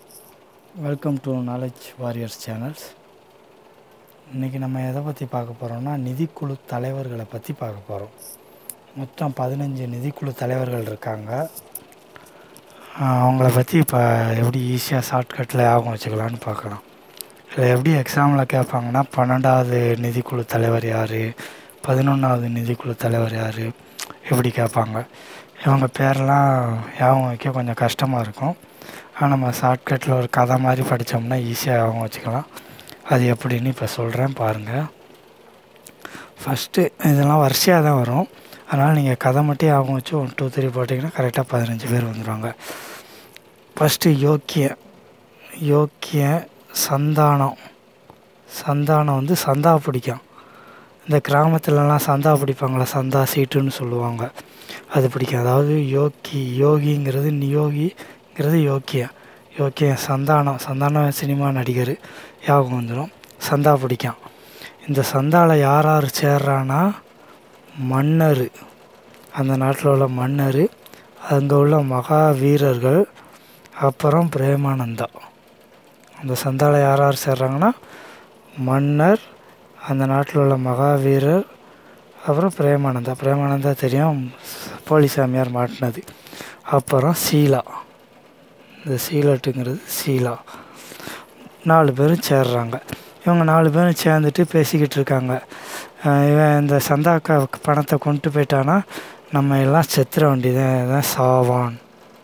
welcome to knowledge warriors channels இன்றைக்கி நம்ம எதை பற்றி பார்க்க போகிறோம்னா நிதிக்குழு தலைவர்களை பற்றி பார்க்க போகிறோம் மொத்தம் பதினஞ்சு நிதிக்குழு தலைவர்கள் இருக்காங்க ஆஹ் அவங்கள பற்றி இப்போ எப்படி ஈஸியாக ஷார்ட்கட்டில் ஞாபகம் வச்சுக்கலான்னு பார்க்கலாம் இதில் எப்படி எக்ஸாமில் கேட்பாங்கன்னா பன்னெண்டாவது நிதிக்குழு தலைவர் யார் பதினொன்றாவது நிதிக்குழு தலைவர் யார் இப்படி கேட்பாங்க இவங்க பேரெல்லாம் ஞாபகம் வைக்க கொஞ்சம் கஷ்டமாக இருக்கும் ஆனால் நம்ம ஷார்ட்கட்டில் ஒரு கதை மாதிரி படித்தோம்னா ஈஸியாக ஞாபகம் வச்சுக்கலாம் அது எப்படின்னு இப்போ சொல்கிறேன் பாருங்கள் ஃபஸ்ட்டு இதெல்லாம் வரிசையாக தான் வரும் அதனால் நீங்கள் கதை மட்டும் ஞாபகம் வச்சு ஒன் டூ த்ரீ போட்டிங்கன்னா கரெக்டாக பதினஞ்சு பேர் வந்துடுவாங்க ஃபஸ்ட்டு யோக்கிய யோக்கிய சந்தானம் சந்தானம் வந்து சந்தா பிடிக்கும் இந்த கிராமத்துலலாம் சந்தா பிடிப்பாங்களா சந்தா சீட்டுன்னு சொல்லுவாங்க அது பிடிக்கும் அதாவது யோகி யோகிங்கிறது நியோகிங்கிறது யோக்கிய யோக்கிய சந்தானம் சந்தானம் சினிமா நடிகர் ஞாபகம் வந்துடும் சந்தா பிடிக்கும் இந்த சந்தாவில் யார் யார் சேர்றான்னா மன்னர் அந்த நாட்டில் உள்ள மன்னர் அங்கே உள்ள மகா வீரர்கள் அப்புறம் பிரேமானந்தா அந்த சந்தாவில் யார் யார் சேர்றாங்கன்னா மன்னர் அந்த நாட்டில் உள்ள மகாவீரர் அப்புறம் பிரேமானந்தா பிரேமானந்தா தெரியும் போலிசாமியார் மாட்டினது அப்புறம் சீலா இந்த சீலட்டுங்கிறது சீலா நாலு பேரும் சேர்றாங்க இவங்க நாலு பேரும் சேர்ந்துட்டு பேசிக்கிட்டு இருக்காங்க அஹ் இவன் இந்த சந்தாக்கா பணத்தை கொண்டு போயிட்டானா நம்ம எல்லாம் செத்துற வேண்டியதான் இதான் சாவான்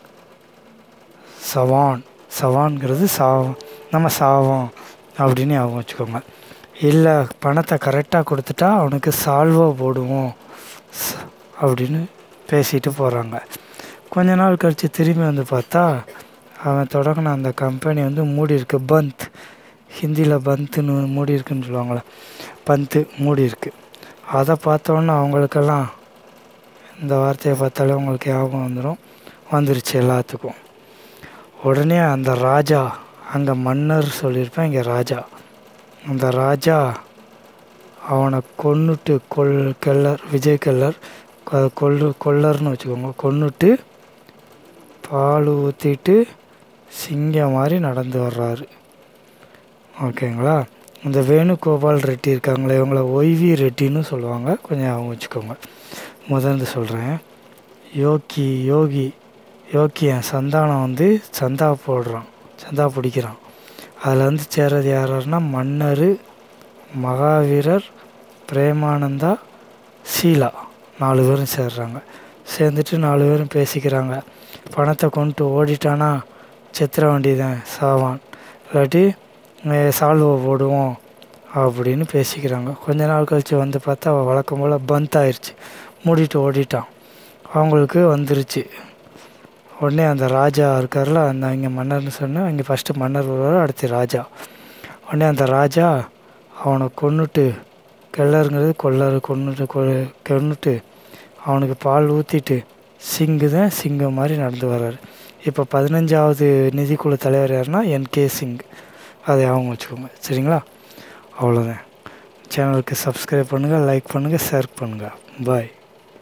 சவான் சவான்கிறது சாவம் நம்ம சாவோம் அப்படின்னு ஞாபகம் வச்சுக்கோங்க இல்லை பணத்தை கரெக்டாக கொடுத்துட்டா அவனுக்கு சால்வோ போடுவோம் ச- அப்படின்னு பேசிட்டு போகிறாங்க கொஞ்ச நாள் கழித்து திரும்பி வந்து பார்த்தா அவன் தொடங்கின அந்த கம்பெனி வந்து மூடி இருக்கு பந்த் ஹிந்தியில் பந்துன்னு மூடி இருக்குன்னு சொல்லுவாங்களே பந்து மூடி இருக்கு அதை பார்த்தோன்னே அவங்களுக்கெல்லாம் இந்த வார்த்தையை பார்த்தாலே அவங்களுக்கு ஞாபகம் வந்துடும் வந்துருச்சு எல்லாத்துக்கும் உடனே அந்த ராஜா அங்கே மன்னர் சொல்லியிருப்பேன் இங்கே ராஜா அந்த ராஜா அவனை கொன்னுட்டு கொல் கெல்லர் விஜய் கெல்லர் கொ- கொல்லு கொல்லர்னு வச்சுக்கோங்க கொன்னுட்டு பால் ஊற்றிட்டு சிங்கம் மாதிரி நடந்து வர்றாரு ஓகேங்களா இந்த வேணுகோபால் ரெட்டி இருக்காங்களே இவங்கள ஒய்வி ரெட்டின்னு சொல்லுவாங்க கொஞ்சம் அவங்க வச்சுக்கோங்க முதல்ல சொல்கிறேன் யோகி யோகி யோக்கியன் சந்தானம் வந்து சந்தா போடுறான் சந்தா பிடிக்கிறான் அதில் வந்து சேர்றது யார் யாருன்னா மன்னர் மகாவீரர் பிரேமானந்தா சீலா நாலு பேரும் சேர்றாங்க சேர்ந்துட்டு நாலு பேரும் பேசிக்கிறாங்க பணத்தை கொண்டு ஓடிட்டானா செத்துற வேண்டியதான் சாவான் இல்லாட்டி அஹ் சால்வை போடுவோம் அப்படின்னு பேசிக்கிறாங்க கொஞ்ச நாள் கழித்து வந்து பார்த்தா அவன் வழக்கம் போல் பந்த் ஆயிடுச்சு மூடிட்டு ஓடிட்டான் அவங்களுக்கு வந்துருச்சு உடனே அந்த ராஜா இருக்கார்ல அந்த இங்கே மன்னர்னு சொன்னால் இங்கே ஃபஸ்ட்டு மன்னர் வருவார் அடுத்து ராஜா உடனே அந்த ராஜா அவனை கொன்னுட்டு கெல்லருங்கிறது கொல்லர் கொன்னுட்டு கொ- கொன்னுட்டு அவனுக்கு பால் ஊற்றிட்டு சிங்கு தான் சிங்கம் மாதிரி நடந்து வர்றாரு இப்போ பதினஞ்சாவது நிதிக்குழு தலைவர் யாருன்னா என்கே சிங் அதை அவங்க வச்சுக்கோங்க சரிங்களா அவ்வளோதான் சேனலுக்கு சப்ஸ்கிரைப் பண்ணுங்கள் லைக் பண்ணுங்கள் ஷேர் பண்ணுங்கள் பாய்